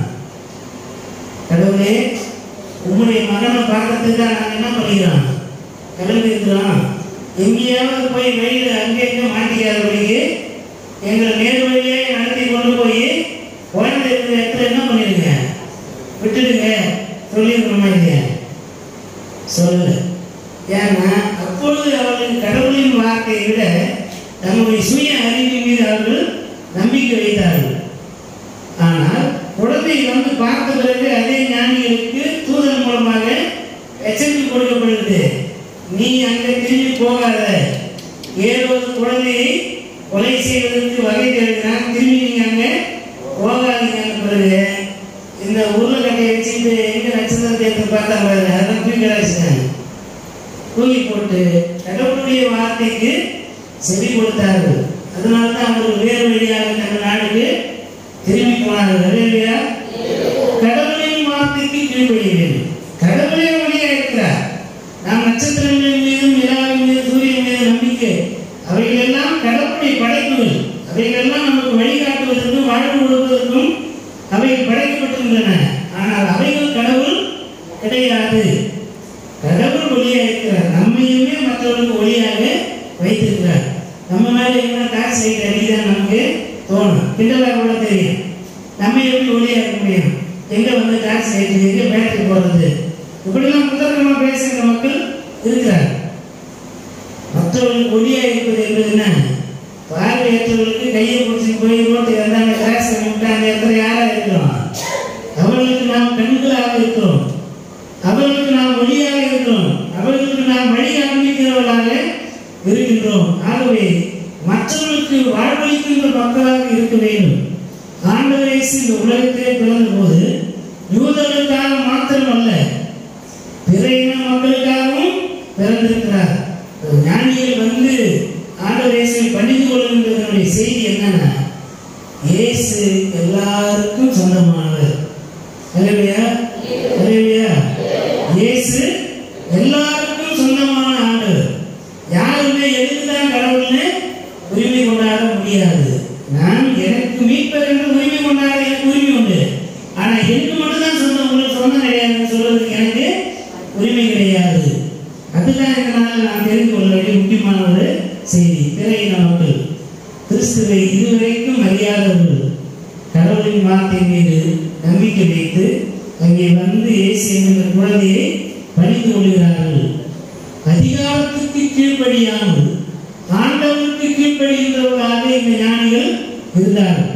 கடவுளே உம்முடைய மகனை பார்க்கறதுக்கு நாங்கள் என்ன பண்ணிக்கிறோம் கிளம்பி இருக்கிறோம் எங்கேயாவது போய் வழியில் அங்கே இங்கே மாட்டிக்காதபடிக்கு எங்களை நேர் வழியே நடத்தி கொண்டு போய் குழந்தை இருக்கிற இடத்துல என்ன பண்ணிடுங்க விட்டுடுங்க சொல்லியிருக்கணுமா இல்லையா சொல்லு ஏன்னா அப்பொழுது அவர்கள் கடவுளின் வார்த்தையை விட தன்னுடைய சுய அறிவின் மீது அவர்கள் நம்பிக்கை வைத்தார்கள் ஆனால் குழந்தை வந்து பார்த்த பிறகு அதே ஞானிகளுக்கு தூதன் மூலமாக எச்சரிக்கை கொடுக்கப்படுகிறது நீ அங்கே திரும்பி போகாத ஏதோ ஒரு குழந்தையை கொலை செய்வதற்கு வகை தேடுகிறான் திரும்பி நீங்க அங்கே போகாதீங்க பிறகு இந்த உருளைக்கட்டையை வச்சுட்டு எங்க நட்சத்திரத்தை எடுத்து பார்த்தா பாருங்க அதான் தூக்கி கிடச்சிட்டாங்க தூக்கி போட்டு கடவுளுடைய வார்த்தைக்கு செவி கொடுத்தார்கள் அதனால தான் அவர்கள் வேறு வழியாக தங்கள் நாடுக்கு திரும்பி போனார்கள் இல்லையா கடவுளின் வார்த்தைக்கு கீழ்ப்படுகிறேன் கடவுளே வழியாக இருக்கிறார் நாம் நட்சத்திரங்களின் மீதும் நிலாவின் மீது சூரியன் மீது நம்பிக்கை அவைகள் எல்லாம் கடவுளுடைய படைப்புகள் அவைகள் எல்லாம் நமக்கு வழிகாட்டுவதற்கும் வாழ்வு கொடுப்பதற்கும் அவைகள் படைக்கப்பட்டிருந்தன ஆனால் அவைகள் கடவுள் கிடையாது கடவுள் ஒளியாக இருக்கிறார் நம்மையுமே மற்றவர்களுக்கு ஒளியாக வைத்திருக்கிறார் நம்ம மேல என்ன டாக்ஸ் வைக்கிற அடிதான் நமக்கு தோணும் கிண்டலாக கூட தெரியும் நம்ம எப்படி ஒளியாக இருக்க முடியும் எங்கே வந்து டாக்ஸ் ஏற்றி எங்கே பேட்டரி போடுறது இப்படிலாம் முதற்கமாக பேசுகிற மக்கள் இருக்கிறார் மற்றவர்களுக்கு ஒளியாக இருப்பது என்பது என்ன பார்வையற்றவர்களுக்கு கையை பிடிச்சி போய் ரோட்டு இருந்தாங்க கிராஸ் பண்ணி விட்டாங்க எத்தனை யாராக இருக்கிறோம் அவர்களுக்கு நாம் கண்களாக இருக்கிறோம் அவர்களுக்கு நாம் ஒளியாக இருக்கிறோம் அவர்களுக்கு நாம் வழி காண்பிக்கிறவர்களாக இருக்கின்றோம் ஆகவே மற்றவர்களுக்கு வாழ்வளிக்கின்ற மக்களாக இருக்க வேண்டும் ஆண்டவர் இயேசு இந்த உலகத்திலே பிறந்த போது யூதர்களுக்காக மாத்திரமல்ல பிற இன மக்களுக்காகவும் பிறந்திருக்கிறார் ஞானிகள் வந்து ஆண்டவர் இயேசுவை பணிந்து கொள்கின்றதனுடைய செய்தி என்னன்னா இயேசு எல்லாருக்கும் சொந்தமானவர் அல்லையா அல்லையா இயேசு எல்லாருக்கும் சொந்தமான ஆண்டவர் யாருமே எதுக்குதான் கடவுள்னு உரிமை கொண்டாட முடியாது நான் எனக்கு மீட்பர் என்று உரிமை கொண்டாட எனக்கு உரிமை உண்டு ஆனா எனக்கு மட்டும்தான் சொந்தம் உங்களுக்கு சொந்தம் கிடையாதுன்னு சொல்றதுக்கு எனக்கு உரிமை கிடையாது அதுதான் இந்த நாளில் நான் தெரிந்து கொள்ள வேண்டிய முக்கியமான ஒரு செய்தி பிறை மக்கள் கிறிஸ்துவை இதுவரைக்கும் அறியாதவர்கள் கடவுளின் வார்த்தை மீது நம்பிக்கை வைத்து அங்கே வந்து இயேசு என்கிற குழந்தையை பணிந்து கொள்கிறார்கள் அதிகாரத்துக்கு கீழ்ப்படியாமல் ஆண்டவருக்கு கீழ்ப்படுகின்றவர்களாக இந்த ஞானிகள் இருந்தார்கள்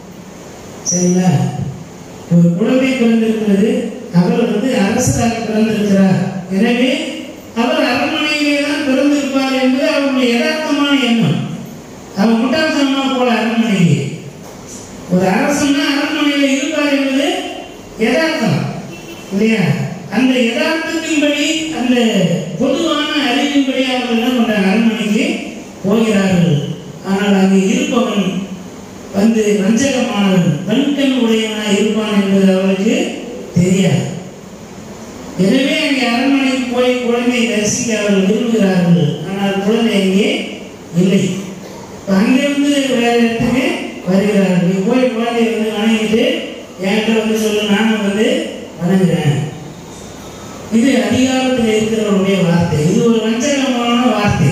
சரிங்களா ஒரு குழந்தை பிறந்திருக்கிறது அவர் வந்து அரசராக பிறந்திருக்கிறார் எனவே அவர் அரண்மனையிலே தான் பிறந்திருப்பார் என்பது அவருடைய யதார்த்தமான எண்ணம் அவர் முட்டாள்தனமா போல அரண்மனையிலே ஒரு அரசன்னா அரண்மனையில் இருப்பார் என்பது யதார்த்தம் இல்லையா அந்த யதார்த்தத்தின்படி அந்த பொதுவான அறிவின்படி அவர்கள் என்ன பண்றாங்க அரண்மனைக்கு போகிறார்கள் ஆனால் அங்கே இருப்பவன் வந்து வஞ்சகமானவன் வன்கண் உடையவனாய் இருப்பான் என்பது அவருக்கு தெரியாது எனவே அங்கே அரண்மனைக்கு போய் குழந்தையை தரிசிக்க அவர்கள் விரும்புகிறார்கள் ஆனால் குழந்தை அங்கே இல்லை இப்ப அங்கிருந்து வேற இடத்துக்கு வருகிறார்கள் நீ போய் குழந்தையை வந்து வணங்கிட்டு என்கிட்ட வந்து சொல்லு நானும் வந்து வணங்குறேன் இது அதிகாரத்தில் இருக்கிறவருடைய வார்த்தை இது ஒரு வஞ்சகமான வார்த்தை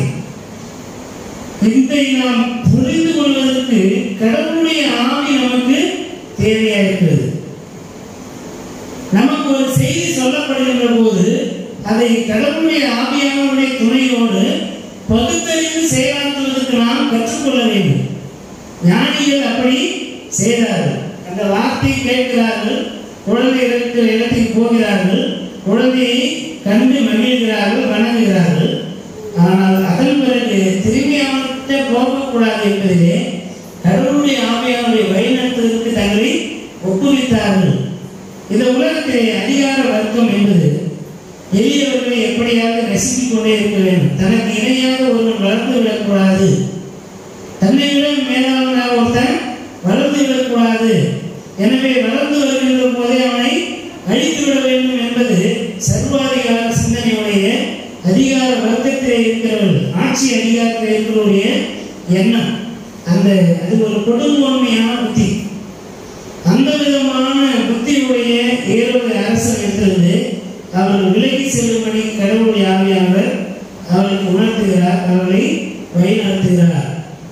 இதை நாம் புரிந்து கொள்வதற்கு கடவுளுடைய ஆவி நமக்கு தேவையா இருக்கிறது நமக்கு ஒரு செய்தி சொல்லப்படுகின்ற போது அதை கடவுளுடைய ஆவியானவருடைய துணையோடு பகுத்தறிந்து செயலாற்றுவதற்கு நாம் கற்றுக்கொள்ள வேண்டும் ஞானிகள் அப்படி செய்தார்கள் அந்த வார்த்தையை கேட்கிறார்கள் குழந்தை இருக்கிற இடத்துக்கு போகிறார்கள் குழந்தையை கண்டு மகிழ்கிறார்கள் வணங்குகிறார்கள் ஆனால் அதன் பிறகு திரும்பி அவர்கிட்ட போகக்கூடாது என்பதிலே கடவுளுடைய ஆவியானுடைய வழிநடத்துவதற்கு தங்களை ஒப்புவித்தார்கள் இந்த உலகத்திலே அதிகார வர்க்கம் என்பது எளியவர்களை எப்படியாவது ரசித்துக் கொண்டே இருக்க வேண்டும் தனக்கு இணையாக ஒருவன் வளர்ந்து விடக்கூடாது தன்னை விட மேலாளனாக ஒருத்தன் வளர்ந்து விடக்கூடாது எனவே வளர்ந்து வருகின்ற போதே அவனை அழித்து விட வேண்டும் என்பது சர்வாதிகார சிந்தனையுடைய அதிகார வர்க்கத்திலே இருக்கிறவர்கள் ஆட்சி அதிகாரத்தில் இருக்கிறவருடைய எண்ணம் அந்த அது ஒரு கொடுங்கோன்மையான புத்தி அந்த விதமான புத்தியுடைய ஏழு அரசன் இருக்கிறது அவர்கள் விலகி செல்லும்படி கடவுளுடைய ஆவியானவர் அவர்களுக்கு உணர்த்துகிறார் அவர்களை வழிநடத்துகிறார்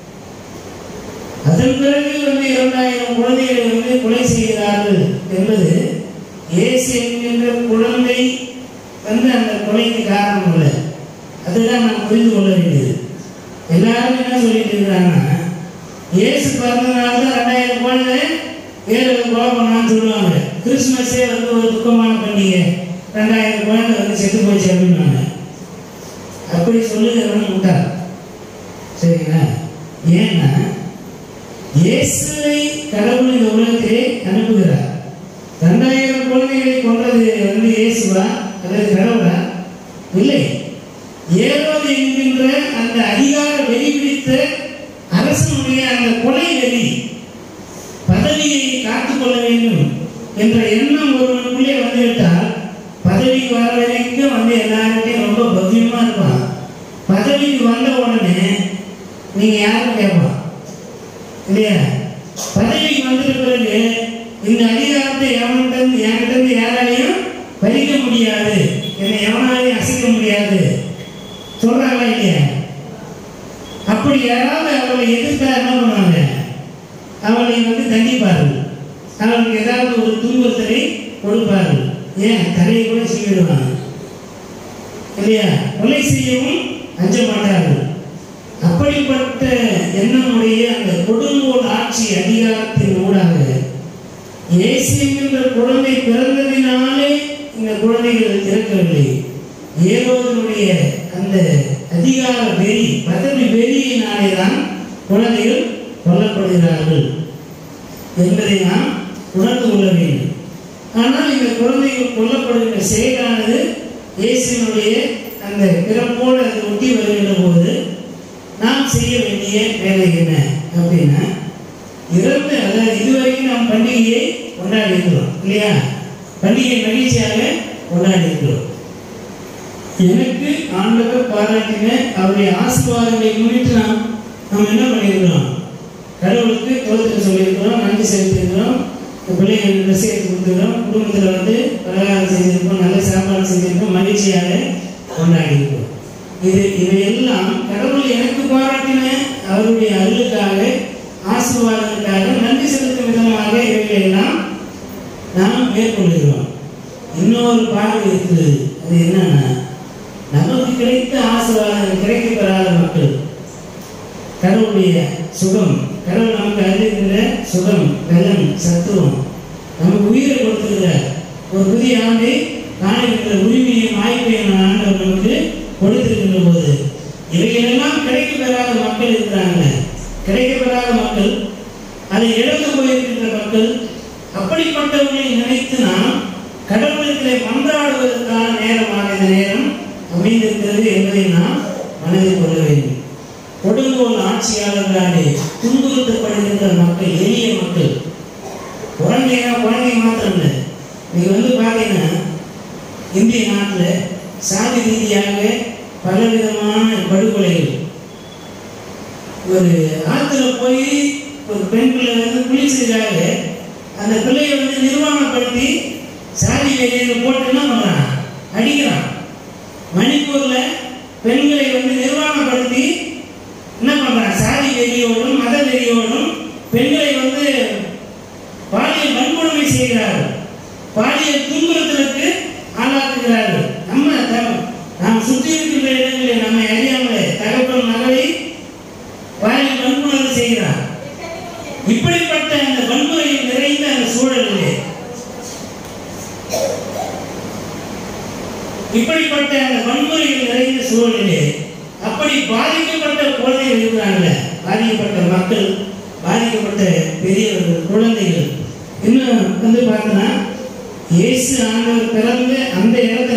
அதன் பிறகு வந்து இரண்டாயிரம் குழந்தைகளை வந்து கொலை செய்கிறார்கள் என்பது இயேசு என்கின்ற குழந்தை வந்து அந்த கொலைக்கு காரணம் அல்ல அதுதான் நாம் புரிந்து கொள்ள வேண்டியது எல்லாரும் என்ன சொல்லிட்டு இருக்கிறாங்கன்னா இயேசு பிறந்தனால தான் ரெண்டாயிரம் குழந்தை ஏழு கொலை பண்ணான்னு சொல்லுவாங்க கிறிஸ்மஸே வந்து ஒரு துக்கமான பண்டிகை ரெண்டாயிரம் குழந்தை வந்து செத்து போச்சு அப்படின்னாங்க அப்படி சொல்லுகிறவன் முட்டாள் சரிங்களா ஏன்னா இயேசுவை கடவுள் இந்த உலகத்திலே அனுப்புகிறார் ரெண்டாயிரம் குழந்தைகளை கொன்றது வந்து இயேசுவா அல்லது கடவுளா இல்லை ஏரோது என்கின்ற அந்த அதிகார வெறி பிடித்த அரசனுடைய அந்த கொலை வெறி பதவியை காத்துக்கொள்ள வேண்டும் என்ற எண்ணம் ஒருவனுக்குள்ளே வந்துவிட்டால் பதவிக்கு வர வரைக்கும் வந்து எல்லார்கிட்டையும் ரொம்ப பவ்யமா இருப்பான் பதவிக்கு வந்த உடனே நீங்க யாரும் கேட்பான் இல்லையா பதவிக்கு வந்துட்ட பிறகு இந்த அதிகாரத்தை எவன்கிட்ட இருந்து என்கிட்ட இருந்து யாராலையும் பறிக்க முடியாது என்னை எவனாலையும் அசைக்க முடியாது சொல்றாங்களா இல்லையா அப்படி யாராவது அவர்களை எதிர்த்தா என்ன பண்ணுவாங்க அவனை வந்து தண்டிப்பார்கள் அவனுக்கு ஏதாவது ஒரு துன்புறுத்தலை கொடுப்பார்கள் ஏன் தலையை கூட செய்விடுவாங்க இல்லையா கொலை செய்யவும் அஞ்ச மாட்டார்கள் அப்படிப்பட்ட எண்ணமுடைய அந்த கொடுங்கோல் ஆட்சி அதிகாரத்தின் ஊடாக இயேசு என்கின்ற குழந்தை பிறந்ததினாலே இந்த குழந்தைகள் இறக்கவில்லை ஏரோதனுடைய அந்த அதிகார வெறி பதவி வெறியினாலே தான் குழந்தைகள் கொல்லப்படுகிறார்கள் என்பதை நாம் உணர்ந்து கொள்ள வேண்டும் ஆனால் இந்த குழந்தைகள் கொல்லப்படுகின்ற செயலானது இயேசுவினுடைய அந்த பிறப்போடு அது ஒட்டி வருகின்ற போது நாம் செய்ய வேண்டிய வேலை என்ன அப்படின்னா இறந்து அதாவது இதுவரைக்கும் நாம் பண்டிகையை கொண்டாடி இருக்கிறோம் இல்லையா பண்டிகை மகிழ்ச்சியாக கொண்டாடி இருக்கிறோம் எனக்கு ஆண்டவர் பாராட்டின அவருடைய ஆசீர்வாதங்களை முன்னிட்டு நாம் நாம் என்ன பண்ணியிருக்கிறோம் கடவுளுக்கு தோற்றத்தை சொல்லியிருக்கிறோம் நன்றி செலுத்தியிருக்கிறோம் இந்த பிள்ளைகள் ட்ரெஸ் எடுத்து கொடுத்துருக்கிறோம் குடும்பத்தில் வந்து பலகாரம் செஞ்சிருக்கோம் நல்ல சாப்பாடு செஞ்சிருக்கோம் மகிழ்ச்சியாக கொண்டாடி இருக்கிறோம் இது இவையெல்லாம் கடவுள் எனக்கு பாராட்டின அவருடைய அருளுக்காக ஆசீர்வாதங்களுக்காக நன்றி செலுத்தும் விதமாக இவைகளெல்லாம் நாம் மேற்கொள்கிறோம் இன்னொரு பார்வை இருக்குது அது என்னன்னா நமக்கு கிடைத்த ஆசீர்வாதம் கிடைக்க பெறாத மக்கள் கடவுளுடைய சுகம் கடவுள் நமக்கு அறிவிக்கிற சுகம் பலன் சத்துவம் நமக்கு உயிரை கொடுத்துக்கிற ஒரு புதிய ஆண்டை காணுகின்ற உரிமையும் வாய்ப்பையும் ஆண்டவர் நமக்கு கொடுத்திருக்கின்ற போது இவைகளெல்லாம் கிடைக்க பெறாத மக்கள் இருக்கிறாங்க கிடைக்க பெறாத மக்கள் அதை இழந்து போயிருக்கின்ற மக்கள் அப்படிப்பட்டவர்களை நினைத்து நாம் கடவுளத்திலே மன்றாடுவதற்கான நேரமாக இந்த நேரம் அமைந்திருக்கிறது என்பதை நாம் மனதில் கொள்ள வேண்டும் கொடுங்கோல் ஆட்சியாளர்களாலே துன்புறுத்தப்படுகின்ற மக்கள் எளிய மக்கள் குழந்தைங்க குழந்தை மாத்திரம் இல்லை நீங்க வந்து பார்த்தீங்கன்னா இந்திய நாட்டில் சாதி ரீதியாக பலவிதமான படுகொலைகள் ஒரு ஆற்றுல போய் ஒரு பெண் பிள்ளை வந்து குளிச்சதுக்காக அந்த பிள்ளையை வந்து நிர்வாணப்படுத்தி சாதி வேலையில் போட்டு என்ன பண்ணுறான் அடிக்கிறான் மணிப்பூர்ல பெண்களை வந்து நிர்வாணப்படுத்தி என்ன பண்றான் சாதி வெறியோடும் மத வெறியோடும் பெண்களை வந்து பாலியல் வன்கொடுமை செய்கிறார்கள் பாலியல் துன்புறுத்தலுக்கு ஆளாக்குகிறார்கள் நம்ம த- நாம் சுற்றி இருக்கின்ற இடங்களில் நம்மை அறியாமலே தகப்பன் மகளை பாலியல் வன்முறை செய்கிறார் இப்படிப்பட்ட அந்த வன்முறையில் நிறைந்த அந்த சூழலிலே இப்படிப்பட்ட அந்த வன்முறையில் நிறைந்த சூழலிலே அப்படி பாதிக்கப்பட்ட குழந்தைகள் இருக்கிறாங்களே பாதிக்கப்பட்ட மக்கள் பாதிக்கப்பட்ட பெரியவர்கள் குழந்தைகள் இன்னும் வந்து பார்த்தோன்னா இயேசு ஆண்டவர் பிறந்த அந்த இடத்துல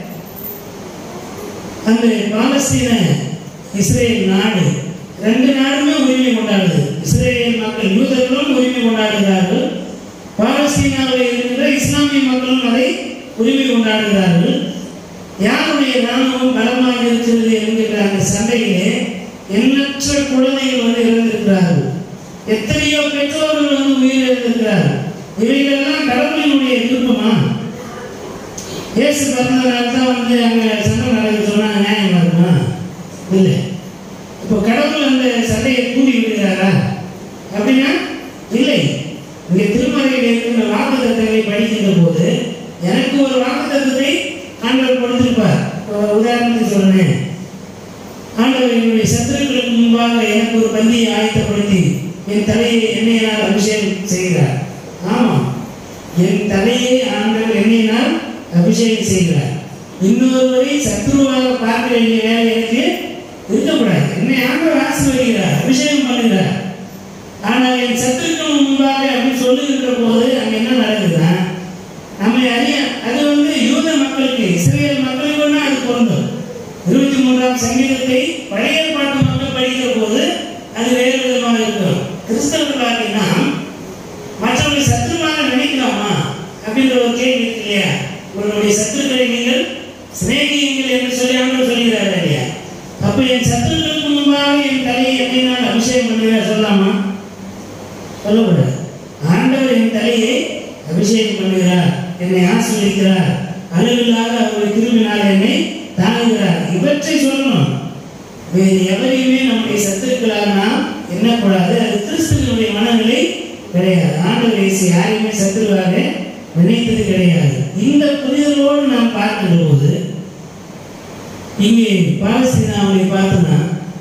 அந்த பாலஸ்தீன இஸ்ரேல் நாடு ரெண்டு நாடுமே உரிமை கொண்டாடுது இஸ்ரேல் மக்கள் யூதர்களும் உரிமை கொண்டாடுகிறார்கள் பாலஸ்தீனாவில் இருக்கின்ற இஸ்லாமிய மக்களும் அதை உரிமை கொண்டாடுகிறார்கள் யாருடைய ராணுவம் பலமாக இருக்கிறது என்கிற அந்த சண்டையிலே எண்ணற்ற குழந்தைகள் வந்து இறந்திருக்கிறார்கள் எத்தனையோ பெற்றோர்கள் வந்து உயிரிழந்திருக்கிறார்கள் இவைகளெல்லாம் கடவுளினுடைய விருப்பமா இயேசு பிறந்ததுனால தான் வந்து அங்கே சண்டை நடக்க சொன்னாங்க நியாயமா இருக்குமா இல்லை இப்போ கடவுள் அந்த சண்டையை கூடி விடுகிறாரா அப்படின்னா இல்லை இங்கே திருமறையில் இருக்கின்ற வாக்கு தத்தங்களை படிக்கின்ற போது எனக்கு ஒரு வாக்கு தத்தத்தை ஆண்டவர் கொடுத்திருப்பார் ஒரு உதாரணத்துக்கு சொல்றேன் ஆண்டவர் என்னுடைய சத்துருக்களுக்கு முன்பாக எனக்கு ஒரு பந்தியை ஆயத்தப்படுத்தி என் தலையை எண்ணெயினால் அபிஷேகம் செய்கிறார் ஆமாம் என் தலையை ஆண்டவர் எண்ணெயினால் அபிஷேகம் செய்கிறார் இன்னொருவரை சத்ருவாக பார்க்க வேண்டிய வேலை எனக்கு இருக்கக்கூடாது என்னை ஆண்டவர் ஆசீர்வதிக்கிறார் அபிஷேகம் பண்ணுகிறார் ஆனால் என் சத்துருக்கள் முன்பாக அப்படின்னு சொல்லுகின்ற போது அங்கே என்ன நடக்குதுன்னா நம்மை அறிய அது வந்து யூத மக்களுக்கு இஸ்ரேல் மக்களுக்கு ஒன்றா அது பொருந்தும் இருபத்தி மூன்றாம் சங்கீதத்தை பழைய பாட்டு மக்கள் படிக்கிற போது அது வேறு விதமாக இருக்கும் கிறிஸ்தவர்களாகி நாம் மற்றவர்களை சத்துருவாக நினைக்கலாமா அப்படின்ற ஒரு கேள்வி இருக்கு இல்லையா உங்களுடைய சத்துருக்களை நீங்கள் சிநேகியுங்கள் என்று சொல்லி ஆண்டவர் சொல்கிறார் இல்லையா அப்ப என் சத்துருக்களுக்கு முன்பாக என் தலையை எப்படி நான் அபிஷேகம் பண்ணுவேன் சொல்லலாமா சொல்லக்கூடாது ஆண்டவர் என் தலையை அபிஷேகம் பண்ணுகிறார் என்னை ஆசீர்வதிக்கிறார் அளவில்லாத அவருடைய திரும்பினால் என்னை தாங்குகிறார் இவற்றை சொல்லணும் வேறு எவரையுமே நம்முடைய சத்துருக்களாக நாம் எண்ணக்கூடாது அது கிறிஸ்துவனுடைய மனநிலை கிடையாது ஆண்டவர் இயேசு யாரையுமே சத்துருவாக நினைத்தது கிடையாது இந்த புரிதலோடு நாம் பார்க்கின்ற போது இங்கே பாலஸ்தீனாவை பார்த்தோம்னா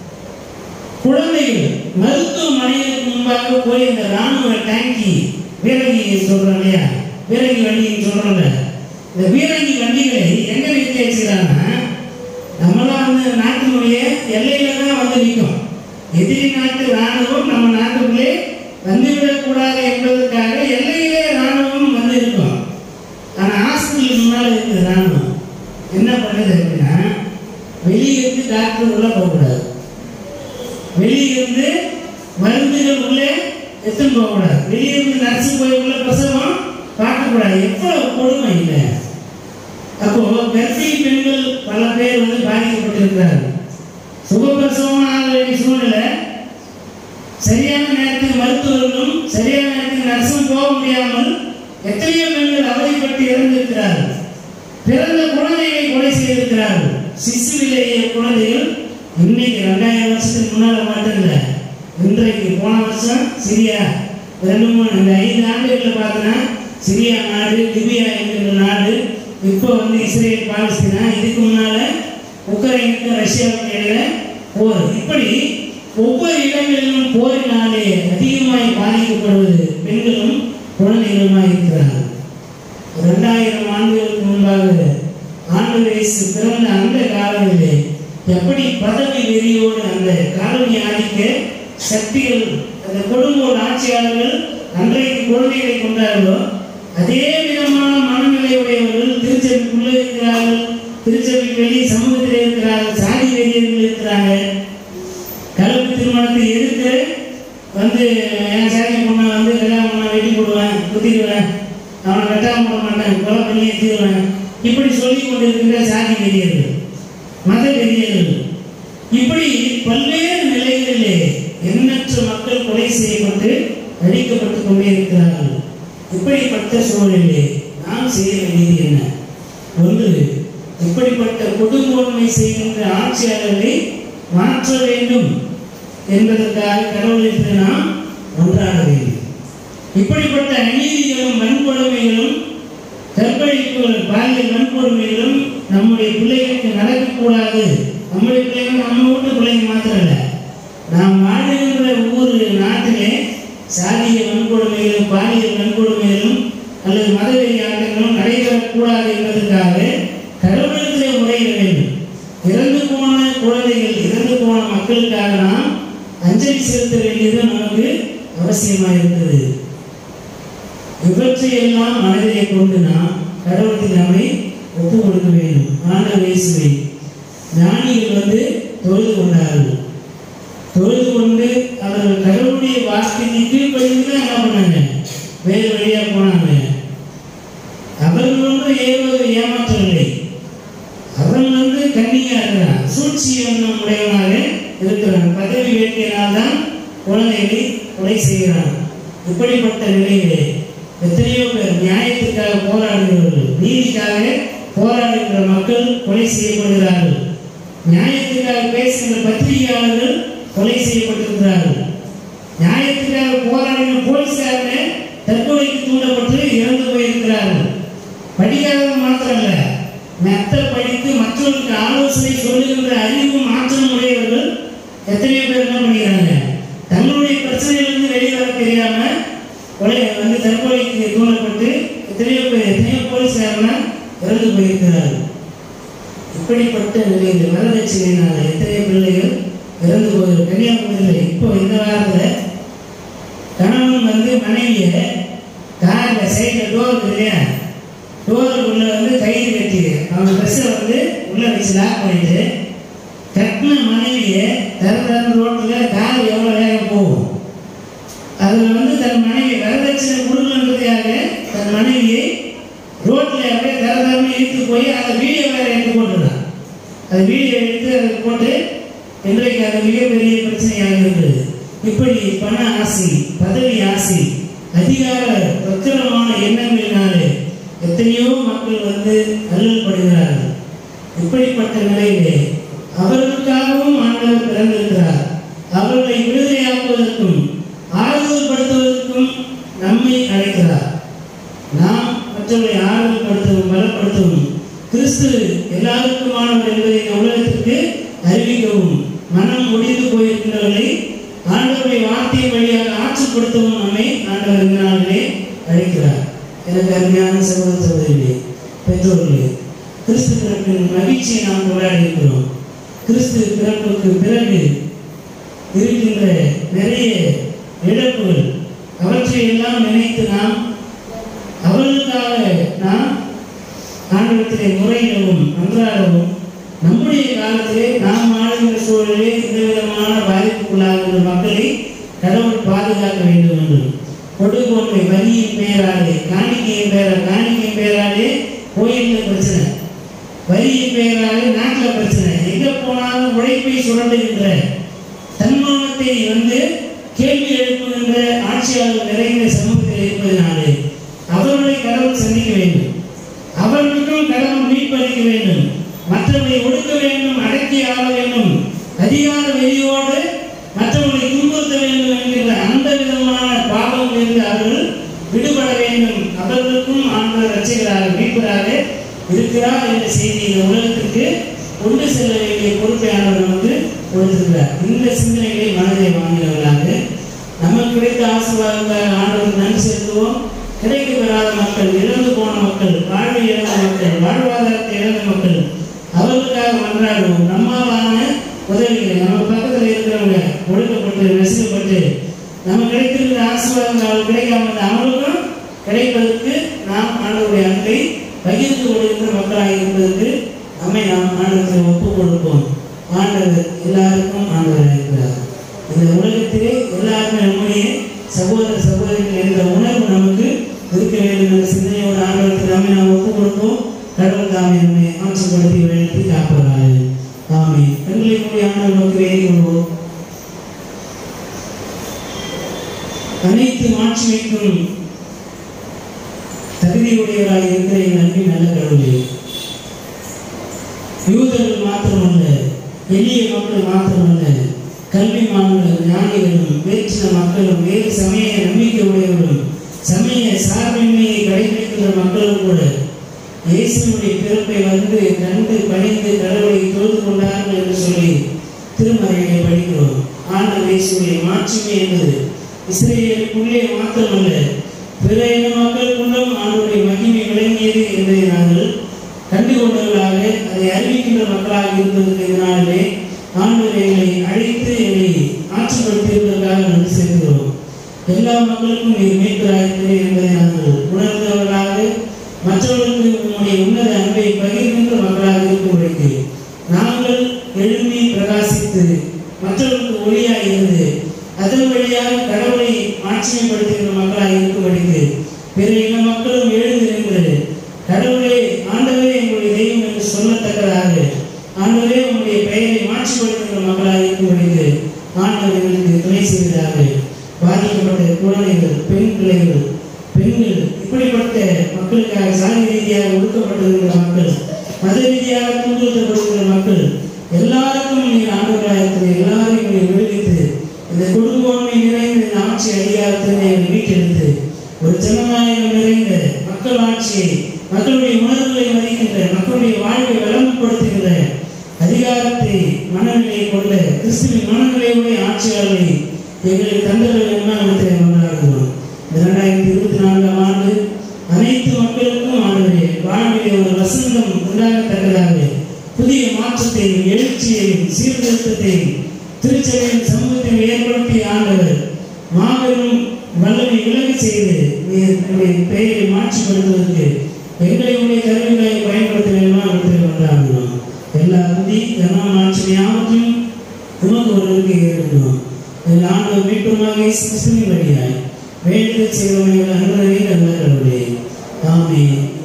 குழந்தைகள் மருத்துவமனைகளுக்கு முன்பாக போய் இந்த ராணுவ டேங்கி வீரங்கி சொல்றோம் இல்லையா வீரங்கி வண்டின்னு சொல்றோம்ல இந்த வீரங்கி வண்டிகளை எங்க நிறுத்தி வச்சுக்கிறாங்கன்னா நம்மளாம் வந்து நாட்டினுடைய எல்லையில தான் வந்து நிற்கும் எதிரி நாட்டு ராணுவம் நம்ம நாட்டுக்குள்ளே வந்துவிடக்கூடாது என்பதற்காக எல்லையிலே ராணுவம் வந்து இருக்கும் ஆனா ஹாஸ்பிட்டலுக்கு முன்னால இருக்குது ராணுவம் என்ன பண்ணுது அப்படின்னா வெளியே இருந்து டாக்டர் உள்ள போகக்கூடாது வெளியே இருந்து மருந்துகள் உள்ளே எடுத்துன்னு போகக்கூடாது வெளியே இருந்து நர்ஸு போய் உள்ள பிரசவம் பார்க்கக்கூடாது எவ்வளவு கொடுமை இல்லை அப்போ கர்ப்பிணி பெண்கள் பல பேர் வந்து பாதிக்கப்பட்டிருக்கிறார்கள் சுகப்பிரசவம் ஆக வேண்டிய சூழ்நிலை சரியான நேரத்துக்கு மருத்துவர்களும் சரியான நேரத்துக்கு நர்ஸும் போக முடியாமல் எத்தனையோ பெண்கள் அவதிப்பட்டு இறந்திருக்கிறார்கள் பிறந்த குழந்தைகளை கொலை செய்திருக்கிறார்கள் சிசுவிலேயே குழந்தைகள் இன்னைக்கு ரெண்டாயிரம் வருஷத்துக்கு முன்னால மட்டும் இல்லை இன்றைக்கு போன வருஷம் சிரியா ரெண்டு மூணு இந்த ஐந்து ஆண்டுகளில் பார்த்தோன்னா சிரியா நாடு லிபியா என்கிற நாடு இப்போ வந்து இஸ்ரேல் பாலஸ்தீனா இதுக்கு முன்னால உக்ரைனுக்கு ரஷ்யாவுக்கு இடையில போர் இப்படி ஒவ்வொரு இடங்களிலும் போரினாலே அதிகமாய் பாதிக்கப்படுவது பெண்களும் குழந்தைகளுமாய் இருக்கிறார்கள் இரண்டாயிரம் ஆண்டுகளுக்கு முன்பாக ஆண்டு வயசு பிறந்த அந்த காலங்களிலே எப்படி பதவி வெறியோடு அந்த காலனி ஆதிக்க சக்திகள் அந்த கொடுங்கோல் ஆட்சியாளர்கள் அன்றைக்கு குழந்தைகளை கொண்டார்களோ அதே விதமான மனநிலையுடையவர்கள் திருச்சபைக்குள்ளே இருக்கிறார்கள் திருச்சபைக்கு வெளியே சமூகத்தில் இருக்கிறார்கள் சாதி வெறியர்கள் இருக்கிறாங்க கலப்பு திருமணத்தை எதிர்த்து வந்து என் சாதி பொண்ணை வந்து கல்யாணம் பண்ண வெட்டி போடுவேன் குத்திடுவேன் அவனை வெட்டாம போட மாட்டேன் கொலை பண்ணி தீருவேன் இப்படி சொல்லி கொண்டிருக்கின்ற சாதி வெறியர்கள் மத வெறியர்கள் இப்படி பல்வேறு நிலைகளிலே எண்ணற்ற மக்கள் கொலை செய்யப்பட்டு அழிக்கப்பட்டு கொண்டே இருக்கிறார்கள் இப்படிப்பட்ட சூழலிலே நாம் செய்ய வேண்டியது என்ன ஒன்று இப்படிப்பட்ட கொடுங்கோன்மை செய்கின்ற ஆட்சியாளர்களை மாற்ற வேண்டும் என்பதற்காக கடவுளுக்கு நாம் ஒன்றாக வேண்டும் இப்படிப்பட்ட அநீதிகளும் வன்கொடுமைகளும் கற்பழிப்புகளும் பாலியல் வன்கொடுமைகளும் நம்முடைய பிள்ளைகளுக்கு நடக்கக்கூடாது நம்முடைய பிள்ளைகள் நம்ம வீட்டு பிள்ளைங்க மாத்திரம் இல்லை நாம் வாழுகின்ற ஊர் நாட்டிலே சாதிய வன்கொடுமைகளும் பாலியல் வன்கொடுமைகளும் அல்லது மதவெறி ஆட்டங்களும் நடைபெறக்கூடாது என்பதற்காக கடவுளத்திலே முறையிட வேண்டும் இறந்து போன குழந்தைகள் இறந்து போன மக்களுக்காக நாம் அஞ்சலி செலுத்த வேண்டியது நமக்கு அவசியமாக இருக்கிறது இவற்றையெல்லாம் மனதிலே கொண்டு நாம் கடவுளுக்கு நம்மை ஒப்பு கொடுக்க வேண்டும் ஆண்டவர் இயேசுவை ஞானிகள் வந்து தொழுது கொண்டார்கள் தொழுது கொண்டு அவர்கள் கடவுளுடைய வார்த்தைக்கு கீழ்ப்படிந்து தான் என்ன பண்ணாங்க வேறு வழியா போனாங்க அவர்கள் வந்து ஏவது ஏமாற்றவில்லை அவன் வந்து கண்ணியா இருக்கிறான் சூழ்ச்சி எண்ணம் உடையவனாக இருக்கிறான் பதவி வேட்கையினால் தான் குழந்தைகளை கொலை செய்கிறான் இப்படிப்பட்ட நிலையிலே எத்தனையோ பேர் நியாயத்துக்காக போராடுகிறவர்கள் நீதிக்காக போராடுகின்ற மக்கள் கொலை செய்யப்படுகிறார்கள் நியாயத்துக்காக பேசுகின்ற பத்திரிகையாளர்கள் கொலை செய்யப்பட்டிருக்கிறார்கள் நியாயத்துக்காக போராடின போலீசாரே தற்கொலைக்கு தூண்டப்பட்டு இறந்து போயிருக்கிறார்கள் படிக்காதவங்க மாத்திரமல்ல மெத்த படித்து மற்றவர்களுக்கு ஆலோசனை சொல்லுகின்ற அறிவும் ஆற்றலும் உடையவர்கள் எத்தனையோ பேர் என்ன பண்ணிக்கிறாங்க தங்களுடைய பிரச்சனையிலிருந்து வெளியே வர தெரியாம கொலை வந்து தற்கொலைக்கு தூண்டப்பட்டு எத்தனையோ பேர் எத்தனையோ போலீஸ்காரனா இறந்து போயிருக்கிறார்கள் இப்படிப்பட்ட நிலையில் வரதட்சணையினால் எத்தனையோ பிள்ளைகள் இறந்து போயிரு கன்னியாகுமரியில் இப்போ இந்த வாரத்தில் கணவன் வந்து மனைவியை காரில் சைடில் டோர் இருக்கு இல்லையா டோருக்குள்ளே வந்து கயிறு கட்டி அவன் ட்ரெஸ்ஸை வந்து உள்ளே வச்சு லாக் பண்ணிட்டு கட்டின மனைவியை தர தர ரோட்டில் கார் எவ்வளோ வேகம் போகும் அதில் வந்து தன் மனைவி வரதட்சணை கொடுக்கலன்றதுக்காக தன் மனைவியை ரோட்டில் அப்படியே தர தரன்னு இழுத்து போய் அந்த வீடியோ வேற எடுத்து போட்டுருந்தான் அது வீடியோ எடுத்து அதை போட்டு இன்றைக்கு அது மிகப்பெரிய பிரச்சனையாக இருக்கிறது இப்படி பண ஆசை பதவி ஆசை அதிகார வக்கரமான எண்ணங்களினாலே எத்தனையோ மக்கள் வந்து அல்லல்படுகிறார்கள் இப்படிப்பட்ட நிலையிலே அவர்களுக்காகவும் ஆண்டவர் பிறந்திருக்கிறார் அவர்களை விடுதலையாக்குவதற்கும் ஆறுதல்படுத்துவதற்கும் நம்மை அழைக்கிறார் நாம் மற்றவர்களை ஆறுதல்படுத்தவும் பலப்படுத்தவும் கிறிஸ்து எல்லாருக்குமானவர் என்பதை இந்த உலகத்திற்கு அறிவிக்கவும் மனம் முடிந்து போயிருக்கின்றவர்களை ஆண்டவருடைய வார்த்தை வழியாக ஆற்றுப்படுத்தவும் நம்மை ஆண்டவர் இந்த நாளிலே அழைக்கிறார் எனக்கு அருமையான சகோதர சகோதரிகளே பெற்றோர்களே கிறிஸ்து பிறப்பின் மகிழ்ச்சியை நாம் கொண்டாடி இருக்கிறோம் கிறிஸ்து பிறப்புக்கு பிறகு இருக்கின்ற நிறைய இழப்புகள் அவற்றை எல்லாம் நினைத்து நாம் அவர்களுக்காக நாம் ஆண்டவத்திலே முறையிடவும் நன்றாகவும் நம்முடைய காலத்திலே நாம் ஆளுகின்ற சூழலிலே இந்த விதமான பாதிப்புக்குள்ளாகின்ற மக்களை கடவுள் பாதுகாக்க வேண்டும் என்று கொடுக்கோன்மை வரியின் பெயராலே காணிக்கையின் பெயரால் காணிக்கையின் பெயராலே கோயிலில் பிரச்சனை வரியின் பெயராலே நாட்டில் பிரச்சனை எங்கே போனாலும் உழைப்பை சுரண்டுகின்ற தன்மானத்தை வந்து கேள்வி எழுப்புகின்ற ஆட்சியாளர் நிறைந்த சமூகத்தில் இருப்பதனாலே அவர்களை கடவுள் சந்திக்க வேண்டும் அவர்களுக்கும் கடவுள் மீட்பளிக்க வேண்டும் மற்றவர்களை ஒடுக்க வேண்டும் அடக்கி ஆள வேண்டும் அதிகார வெறியோடு மற்றவர்களை துன்புறுத்த வேண்டும் என்கின்ற அந்த விதமான பாவங்களிலிருந்து அவர்கள் விடுபட வேண்டும் அவர்களுக்கும் ஆண்டவர் ரசிகராக மீட்பராக இருக்கிறார் என்ற செய்தி இந்த உலகத்திற்கு கொண்டு செல்ல வேண்டிய பொறுப்பை ஆண்டவர் நமக்கு கொடுத்திருக்கிறார் இந்த சிந்தனைகளை மனதை வாங்கியவர்களாக நமக்கு கிடைத்த ஆசீர்வாதங்களாக ஆண்டவருக்கு நன்றி செலுத்துவோம் கிடைக்க பெறாத மக்கள் இழந்து போன மக்கள் வாழ்வை இழந்த மக்கள் வாழ்வாதாரத்தை இழந்த மக்கள் அவர்களுக்காக மன்றாடுவோம் நம்மாலான உதவிகளை நம்ம பக்கத்தில் இருக்கிறவங்க ஒடுக்கப்பட்டு நெசுக்கப்பட்டு நம்ம கிடைத்திருக்கிற ஆசீர்வாதங்கள் அவர்கள் கிடைக்காம இருந்தா அவங்களுக்கும் கிடைப்பதற்கு நாம் ஆண்டவருடைய அன்பை பகிர்ந்து கொள்கின்ற மக்களாக இருப்பதற்கு நம்மை நாம் ஆண்டவத்தில் ஒப்புக் கொடுப்போம் ஆண்டவர் எல்லாருக்கும் ஆண்டவர் இருக்கிறார் இந்த உலகத்திலே எல்லாருமே நம்முடைய சகோதர சகோதரிகள் என்ற உணர்வு நமக்கு இருக்க வேண்டும் என்ற சிந்தனையோடு ஆண்டவருக்கு நம்மை நாம் ஒப்புக் கொடுப்போம் கடவுள் தாமே நம்மை ஆட்சிப்படுத்தி வழிநடத்தி காப்பவராக ஆமே கண்களை மூடி ஆண்டவர் நோக்கி வேண்டிக் கொள்வோம் அனைத்து மாட்சிமைக்கும் தகுதியுடையவராக இருக்கிற என் அன்பின் நல்ல கடவுளே யூதர்கள் மாத்திரமல்ல எளிய மக்கள் மாத்திரமல்ல கல்விமான்கள் ஞானிகளும் வேற்றின மக்களும் வேறு சமய நம்பிக்கை உடையவர்களும் சமய சார்பின்மையை கடைபிடிக்கின்ற மக்களும் கூட இயேசுனுடைய பிறப்பை வந்து கண்டு பணிந்து கடவுளை தொழுது கொண்டார்கள் என்று சொல்லி திருமறையிலே படிக்கிறோம் ஆனால் இயேசுடைய மாட்சிமை என்பது இஸ்ரேலுக்குள்ளே மாத்திரமல்ல பிற இன மக்களுக்குள்ளும் ஆண்டுடைய மகிமை விளங்கியது என்பதை நாங்கள் கண்டு கொண்டவர்களாக அதை அறிவிக்கின்ற மக்களாக இருந்ததற்கு இதனாலே ஆண்டவர் எங்களை அழைத்து எங்களை ஆட்சிப்படுத்தியிருப்பதற்காக நன்றி செலுத்துகிறோம் எல்லா மக்களுக்கும் நீர் மீட்பராயிருக்கிறீர் என்பதை நாங்கள் உணர்ந்தவர்களாக மற்றவர்களுக்கு உங்களுடைய உன்னத அன்பை பகிர்கின்ற மக்களாக இருக்கும்படிக்கு நாங்கள் எழும்பி பிரகாசித்து மற்றவர்களுக்கு ஒளியாக இருந்து அதன் வழியாக கடவுளை ஆட்சிமைப்படுத்துகின்ற மக்களாக இருக்கும்படிக்கு பிற இன மக்களும் எழுந்து நின்று கடவுளே ஆண்டவரே எங்களுடைய தெய்வம் என்று சொல்லத்தக்கதாக ஆண்டவரே உங்களுடைய பெயரை மாற்றிப்படுத்துகின்ற மக்களாக இருக்கும்படிக்கு ஆண்டவர் எங்களுக்கு துணை செய்வதாக பாதிக்கப்பட்ட குழந்தைகள் பெண் பிள்ளைகள் பெண்கள் இப்படிப்பட்ட மக்களுக்காக சாதி ரீதியாக ஒடுக்கப்பட்டிருக்கிற மக்கள் மத ரீதியாக துன்புறுத்தப்படுகிற மக்கள் எல்லாருக்கும் நீர் ஆண்டவராக இருக்கிற எல்லாரையும் நீர் விடுவித்து இந்த குடும்பமே நிறைந்த இந்த ஆட்சி அதிகாரத்தை நீர் மீட்டெடுத்து ஒரு ஜனநாயகம் நிறைந்த மக்கள் ஆட்சியை மக்களுடைய உணர்வுகளை மதிக்கின்ற மக்களுடைய வாழ்வை வளம்படுத்துகின்ற அதிகாரத்தை மனநிலை கொண்ட கிறிஸ்துவின் மனநிலையுடைய ஆட்சியாளர்களை எங்களுக்கு தந்தர்கள் எண்ணத்தை கொண்டாடுகிறோம் இரண்டாயிரத்தி இருபத்தி நான்காம் ஆண்டு அனைத்து மக்களுக்கும் ஆண்டவரே வாழ்விலே ஒரு வசந்தம் உண்டாகத்தக்கதாக புதிய மாற்றத்தையும் எழுச்சியையும் சீர்திருத்தத்தையும் திருச்சபையின் சமூகத்தில் ஏற்படுத்திய ஆண்டவர் மாபெரும் வல்லமை விலகி செய்து நீர் என்னுடைய பெயரை மாற்றிப்படுத்துவதற்கு எங்களை உடைய கருவிகளை பயன்படுத்த வேண்டுமா இடத்தில் கொண்டாடுகிறோம் எல்லா புதி கனம் ஆட்சி யாவற்றையும் உமக்கு ஒருவருக்கு ஏறணும் இதில் ஆண்டவர் மீட்டுமாக கிறிஸ்துவின் வழியாய் வேண்டுதல் செய்வவர்கள் அன்பரை நல்ல கடவுளே ஆமே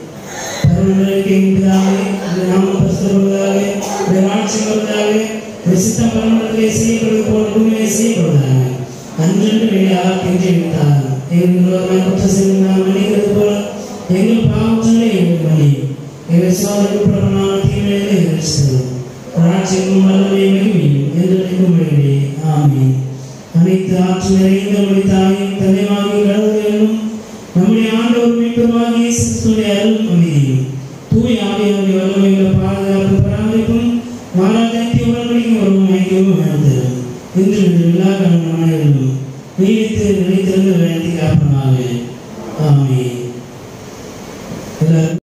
பரமண்டலத்தை பிதாவே இந்த நாமம் பரிசுத்தப்படுவதாக இந்த ஆட்சி வருவதாக இந்த சித்தம் பரமண்டலத்திலே செய்யப்படுவது போல பூமியிலே செய்யப்படுவதாக அன்றென்று வெளியாக கெஞ்சி விட்டார் எங்கள் குற்ற செய்யும் நாம் மன்னிக்கிறது போல எங்கள் பாவங்களை எங்களுக்கு மன்னியும் எங்கள் சோதனைக்கு பிரபலமான தீமைகளை எதிர்த்து ராட்சியமும் வல்லமையும் மகிமையும் என்றென்றைக்கும் மகிமையே ஆமென் அனைத்து ஆற்று நிறைந்த நம்முடைய தாயும் தந்தையாகிய கடவுளும் நம்முடைய ஆண்டவர் மீட்புமாகிய கிறிஸ்துவின் அருள் அமைதியும் தூய் ஆவியாருடைய வல்லமையுள்ள பாதுகாப்பு பராமரிப்பும் மாறாதத்தை உடன்படிக்கும் ஒரு ஐக்கியமும் வாழ்ந்தது இன்று இந்த விழா கணவனாயிரும் நீடித்து நிலைத்திருந்த வேண்டி காப்பனாக ஆமென் எல்லாரும்